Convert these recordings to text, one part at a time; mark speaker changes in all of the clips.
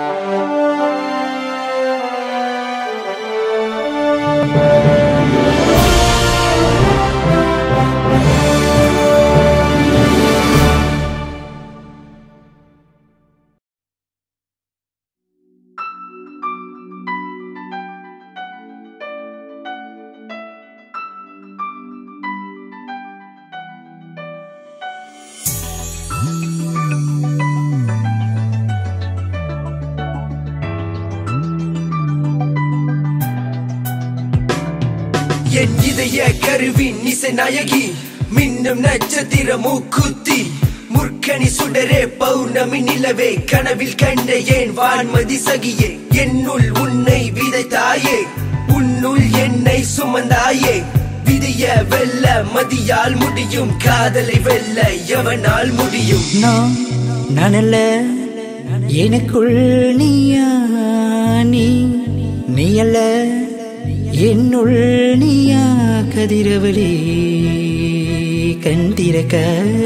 Speaker 1: என் இதய கருவின் இசை நாயகி மின்னும் நட்சத்திர மூக்குத்தி முற்கனி சுடரே பௌர்ணமி நிலவே கனவில் கண்ட ஏன் வான்மதி சகியே என்னுள் உன்னை விதைத்தாயே உன்னுள் என்னை சுமந்தாயே விதிய வெல்ல மதியால் முடியும் காதலை வெல்ல எவனால் முடியும்
Speaker 2: நான் நான் அல்ல எனக்குள் நீயா நீ நீ அல்ல என்னுள் நீயா கதிரவளே கண் திறக்க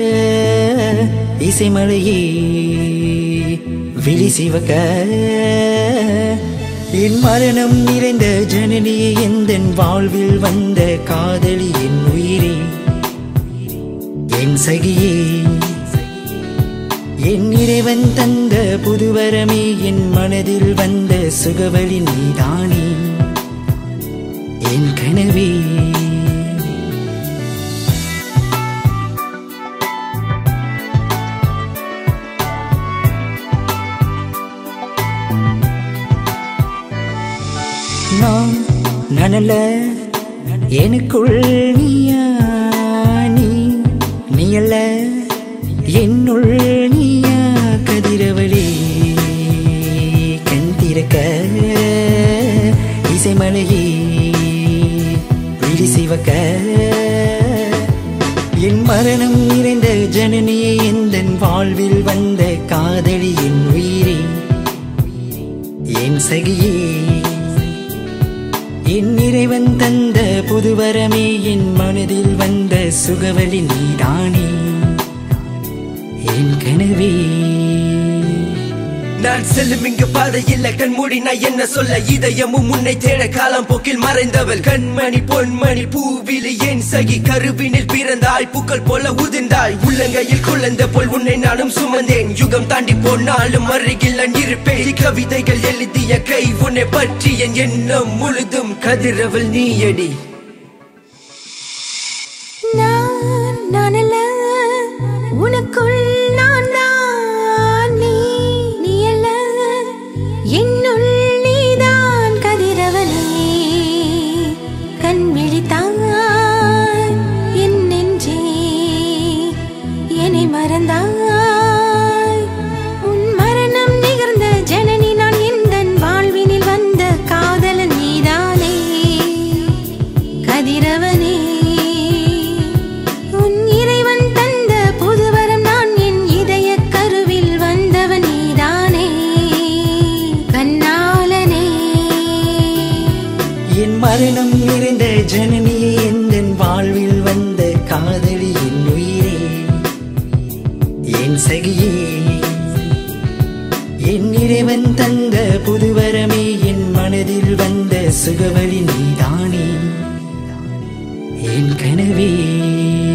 Speaker 2: இசைமலையே விழி சிவக்க என் மரணம் நிறைந்த ஜனனியே எந்தன் வாழ்வில் வந்த காதலி என் உயிரே என் சகியே என் இறைவன் தந்த புதுவரமே என் மனதில் வந்த சுகவழி நீதானே என் கனவே நான் நனல எனக்குள் நீயா நீ நீ அல்ல என்னுள் நீயா கதிரவளே கண் திறக்க இசைமலையே விழி சிவக்க என் மரணம் நிறைந்த ஜனனியை எந்தன் வாழ்வில் வந்த காதலி என் உயிரே என் சகியே என் இறைவன் தந்த புதுவரமே என் மனதில் வந்த சுகவழி நீதானே என் கனவே
Speaker 1: நான் செல்லும் இங்கு பாதை இல்ல கண்மூடி நான் என்ன சொல்ல இதயமும் உன்னை தேட காலம் போக்கில் மறைந்தவள் கண்மணி பொன்மணி பூவிலி என் சகி கருவினில் பிறந்தாய் பூக்கள் போல உதிர்ந்தாய் உள்ளங்கையில் குழந்த போல் உன்னை நானும் சுமந்தேன் யுகம் தாண்டி போனாலும் அருகில் நான் இருப்பேன் கவிதைகள் எழுதிய கை உன்னை பற்றி என் எண்ணம் முழுதும் கதிரவள் நீயடி
Speaker 3: நான் நான் அல்ல உனக்குள் நான் தான் நீ நீ அல்ல என்னுள் நீதான் கதிரவனே கண் விழித்தாய் என் நெஞ்சே என்னை மறந்தாய் உன் மரணம் நிகழ்ந்த ஜனனி நான் எந்தன் வாழ்வினில் வந்த காதலன் நீதானே கதிரவனே உன் இறைவன் தந்த புதுவரம் நான் என் இதய கருவில் வந்தவன் நீதானே கண்ணாலனே
Speaker 2: என் மரணம் நிறைந்த ஜனனியே எந்தன் வாழ்வில் வந்த காதலி என் உயிரே என் சகியே என் இறைவன் தந்த புதுவரமே என் மனதில் வந்த சுகவழி நீதானே என் கனவே